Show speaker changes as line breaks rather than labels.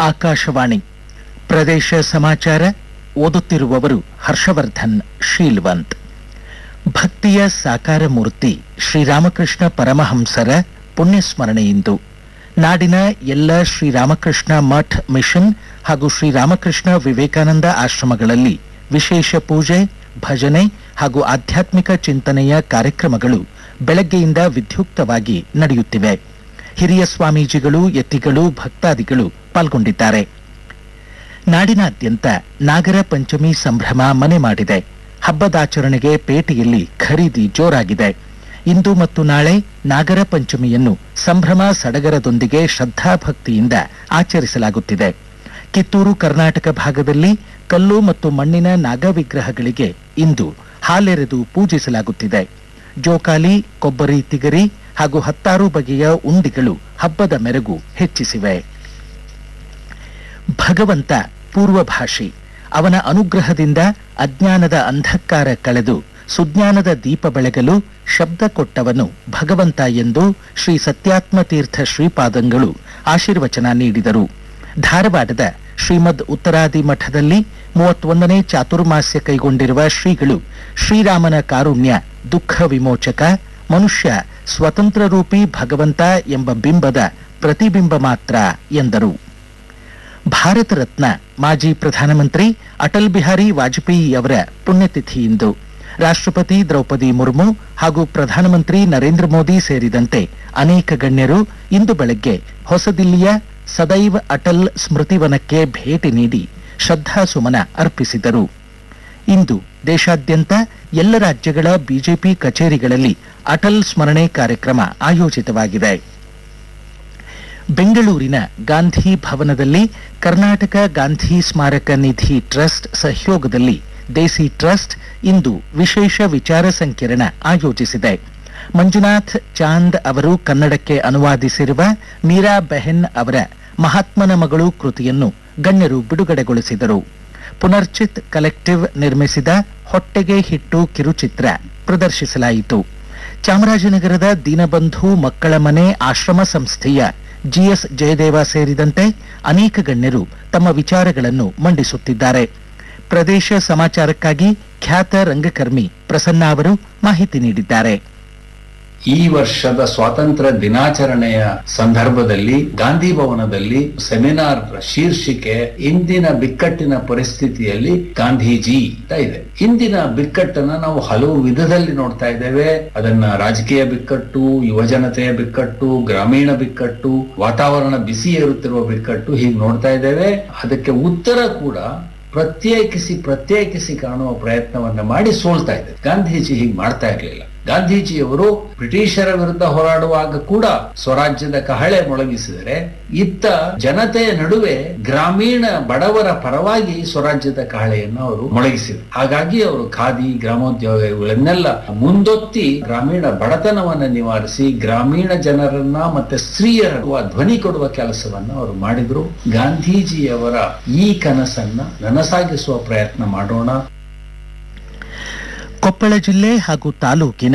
ಆಕಾಶವಾಣಿ ಪ್ರದೇಶ ಸಮಾಚಾರ ಓದುತ್ತಿರುವವರು ಹರ್ಷವರ್ಧನ್ ಶೀಲ್ವಂತ್ ಭಕ್ತಿಯ ಸಾಕಾರ ಮೂರ್ತಿ ಶ್ರೀರಾಮಕೃಷ್ಣ ಪರಮಹಂಸರ ಪುಣ್ಯಸ್ಮರಣೆಯಿಂದು ನಾಡಿನ ಎಲ್ಲ ಶ್ರೀರಾಮಕೃಷ್ಣ ಮಠ್ ಮಿಷನ್ ಹಾಗೂ ಶ್ರೀರಾಮಕೃಷ್ಣ ವಿವೇಕಾನಂದ ಆಶ್ರಮಗಳಲ್ಲಿ ವಿಶೇಷ ಪೂಜೆ ಭಜನೆ ಹಾಗೂ ಆಧ್ಯಾತ್ಮಿಕ ಚಿಂತನೆಯ ಕಾರ್ಯಕ್ರಮಗಳು ಬೆಳಗ್ಗೆಯಿಂದ ವಿದ್ಯುಕ್ತವಾಗಿ ನಡೆಯುತ್ತಿವೆ ಹಿರಿಯ ಸ್ವಾಮೀಜಿಗಳು ಯತಿಗಳು ಭಕ್ತಾದಿಗಳು ಪಾಲ್ಗೊಂಡಿದ್ದಾರೆ ನಾಡಿನಾದ್ಯಂತ ನಾಗರ ಪಂಚಮಿ ಸಂಭ್ರಮ ಮನೆ ಮಾಡಿದೆ ಹಬ್ಬದಾಚರಣೆಗೆ ಪೇಟೆಯಲ್ಲಿ ಖರೀದಿ ಜೋರಾಗಿದೆ ಇಂದು ಮತ್ತು ನಾಳೆ ನಾಗರ ಪಂಚಮಿಯನ್ನು ಸಂಭ್ರಮ ಸಡಗರದೊಂದಿಗೆ ಶ್ರದ್ಧಾಭಕ್ತಿಯಿಂದ ಆಚರಿಸಲಾಗುತ್ತಿದೆ ಕಿತ್ತೂರು ಕರ್ನಾಟಕ ಭಾಗದಲ್ಲಿ ಕಲ್ಲು ಮತ್ತು ಮಣ್ಣಿನ ನಾಗ ವಿಗ್ರಹಗಳಿಗೆ ಇಂದು ಹಾಲೆರೆದು ಪೂಜಿಸಲಾಗುತ್ತಿದೆ ಜೋಕಾಲಿ ಕೊಬ್ಬರಿ ತಿಗರಿ ಹಾಗೂ ಹತ್ತಾರು ಬಗೆಯ ಉಂಡಿಗಳು ಹಬ್ಬದ ಮೆರುಗು ಹೆಚ್ಚಿಸಿವೆ ಭಗವಂತ ಪೂರ್ವಭಾಷಿ ಅವನ ಅನುಗ್ರಹದಿಂದ ಅಜ್ಞಾನದ ಅಂಧಕಾರ ಕಳೆದು ಸುಜ್ಞಾನದ ದೀಪ ಬೆಳಗಲು ಶಬ್ದ ಕೊಟ್ಟವನು ಭಗವಂತ ಎಂದು ಶ್ರೀ ಸತ್ಯಾತ್ಮ ತೀರ್ಥ ಶ್ರೀಪಾದಂಗಳು ಆಶೀರ್ವಚನ ನೀಡಿದರು ಧಾರವಾಡದ ಶ್ರೀಮದ್ ಉತ್ತರಾದಿ ಮಠದಲ್ಲಿ ಮೂವತ್ತೊಂದನೇ ಚಾತುರ್ಮಾಸ್ಯ ಕೈಗೊಂಡಿರುವ ಶ್ರೀಗಳು ಶ್ರೀರಾಮನ ಕಾರುಣ್ಯ ದುಃಖ ವಿಮೋಚಕ ಮನುಷ್ಯ ಸ್ವತಂತ್ರ ರೂಪಿ ಭಗವಂತ ಎಂಬ ಬಿಂಬದ ಪ್ರತಿಬಿಂಬ ಮಾತ್ರ ಎಂದರು ಭಾರತ ರತ್ನ ಮಾಜಿ ಪ್ರಧಾನಮಂತ್ರಿ ಅಟಲ್ ಬಿಹಾರಿ ವಾಜಪೇಯಿ ಅವರ ಪುಣ್ಯತಿಥಿ ಇಂದು ರಾಷ್ಟ್ರಪತಿ ದ್ರೌಪದಿ ಮುರ್ಮು ಹಾಗೂ ಪ್ರಧಾನಮಂತ್ರಿ ನರೇಂದ್ರ ಮೋದಿ ಸೇರಿದಂತೆ ಅನೇಕ ಗಣ್ಯರು ಇಂದು ಬೆಳಗ್ಗೆ ಹೊಸದಿಲ್ಲಿಯ ಸದೈವ್ ಅಟಲ್ ಸ್ಮೃತಿವನಕ್ಕೆ ಭೇಟಿ ನೀಡಿ ಶ್ರದ್ಧಾಸುಮನ ಅರ್ಪಿಸಿದರು ಇಂದು ದೇಶಾದ್ಯಂತ ಎಲ್ಲ ರಾಜ್ಯಗಳ ಬಿಜೆಪಿ ಕಚೇರಿಗಳಲ್ಲಿ ಅಟಲ್ ಸ್ಮರಣೆ ಕಾರ್ಯಕ್ರಮ ಆಯೋಜಿತವಾಗಿದೆ ಬೆಂಗಳೂರಿನ ಗಾಂಧಿ ಭವನದಲ್ಲಿ ಕರ್ನಾಟಕ ಗಾಂಧಿ ಸ್ಮಾರಕ ನಿಧಿ ಟ್ರಸ್ಟ್ ಸಹಯೋಗದಲ್ಲಿ ದೇಸಿ ಟ್ರಸ್ಟ್ ಇಂದು ವಿಶೇಷ ವಿಚಾರ ಸಂಕಿರಣ ಆಯೋಜಿಸಿದೆ ಮಂಜುನಾಥ್ ಚಾಂದ್ ಅವರು ಕನ್ನಡಕ್ಕೆ ಅನುವಾದಿಸಿರುವ ಮೀರಾ ಬೆಹೆನ್ ಅವರ ಮಹಾತ್ಮನ ಮಗಳು ಕೃತಿಯನ್ನು ಗಣ್ಯರು ಬಿಡುಗಡೆಗೊಳಿಸಿದರು ಪುನರ್ಚಿತ್ ಕಲೆಕ್ಟಿವ್ ನಿರ್ಮಿಸಿದ ಹೊಟ್ಟೆಗೆ ಹಿಟ್ಟು ಕಿರುಚಿತ್ರ ಪ್ರದರ್ಶಿಸಲಾಯಿತು ಚಾಮರಾಜನಗರದ ದೀನಬಂಧು ಮಕ್ಕಳ ಮನೆ ಆಶ್ರಮ ಸಂಸ್ಥೆಯ ಜಿಎಸ್ ಜಯದೇವ ಸೇರಿದಂತೆ ಅನೇಕ ಗಣ್ಯರು ತಮ್ಮ ವಿಚಾರಗಳನ್ನು ಮಂಡಿಸುತ್ತಿದ್ದಾರೆ ಪ್ರದೇಶ ಸಮಾಚಾರಕ್ಕಾಗಿ ಖ್ಯಾತ ರಂಗಕರ್ಮಿ ಪ್ರಸನ್ನ ಅವರು ಮಾಹಿತಿ ನೀಡಿದ್ದಾರೆ
ಈ ವರ್ಷದ ಸ್ವಾತಂತ್ರ್ಯ ದಿನಾಚರಣೆಯ ಸಂದರ್ಭದಲ್ಲಿ ಗಾಂಧಿ ಭವನದಲ್ಲಿ ಸೆಮಿನಾರ್ ಶೀರ್ಷಿಕೆ ಇಂದಿನ ಬಿಕ್ಕಟ್ಟಿನ ಪರಿಸ್ಥಿತಿಯಲ್ಲಿ ಗಾಂಧೀಜಿ ಅಂತ ಇದೆ ಇಂದಿನ ಬಿಕ್ಕಟ್ಟನ್ನ ನಾವು ಹಲವು ವಿಧದಲ್ಲಿ ನೋಡ್ತಾ ಇದ್ದೇವೆ ಅದನ್ನ ರಾಜಕೀಯ ಬಿಕ್ಕಟ್ಟು ಯುವಜನತೆಯ ಬಿಕ್ಕಟ್ಟು ಗ್ರಾಮೀಣ ಬಿಕ್ಕಟ್ಟು ವಾತಾವರಣ ಬಿಸಿ ಏರುತ್ತಿರುವ ಬಿಕ್ಕಟ್ಟು ಹೀಗೆ ನೋಡ್ತಾ ಇದ್ದೇವೆ ಅದಕ್ಕೆ ಉತ್ತರ ಕೂಡ ಪ್ರತ್ಯೇಕಿಸಿ ಪ್ರತ್ಯೇಕಿಸಿ ಕಾಣುವ ಪ್ರಯತ್ನವನ್ನ ಮಾಡಿ ಸೋಲ್ತಾ ಇದೆ ಗಾಂಧೀಜಿ ಹೀಗೆ ಮಾಡ್ತಾ ಇರಲಿಲ್ಲ ಗಾಂಧೀಜಿಯವರು ಬ್ರಿಟಿಷರ ವಿರುದ್ಧ ಹೋರಾಡುವಾಗ ಕೂಡ ಸ್ವರಾಜ್ಯದ ಕಹಳೆ ಮೊಳಗಿಸಿದರೆ ಇತ್ತ ಜನತೆಯ ನಡುವೆ ಗ್ರಾಮೀಣ ಬಡವರ ಪರವಾಗಿ ಸ್ವರಾಜ್ಯದ ಕಹಳೆಯನ್ನು ಅವರು ಮೊಳಗಿಸಿದರು ಹಾಗಾಗಿ ಅವರು ಖಾದಿ ಗ್ರಾಮೋದ್ಯೋಗಗಳನ್ನೆಲ್ಲ ಮುಂದೊತ್ತಿ ಗ್ರಾಮೀಣ ಬಡತನವನ್ನ ನಿವಾರಿಸಿ ಗ್ರಾಮೀಣ ಜನರನ್ನ ಮತ್ತೆ ಸ್ತ್ರೀಯರ ಧ್ವನಿ ಕೊಡುವ ಕೆಲಸವನ್ನ ಅವರು ಮಾಡಿದ್ರು ಗಾಂಧೀಜಿಯವರ ಈ ಕನಸನ್ನ ನನಸಾಗಿಸುವ ಪ್ರಯತ್ನ ಮಾಡೋಣ
ಕೊಪ್ಪಳ ಜಿಲ್ಲೆ ಹಾಗೂ ತಾಲೂಕಿನ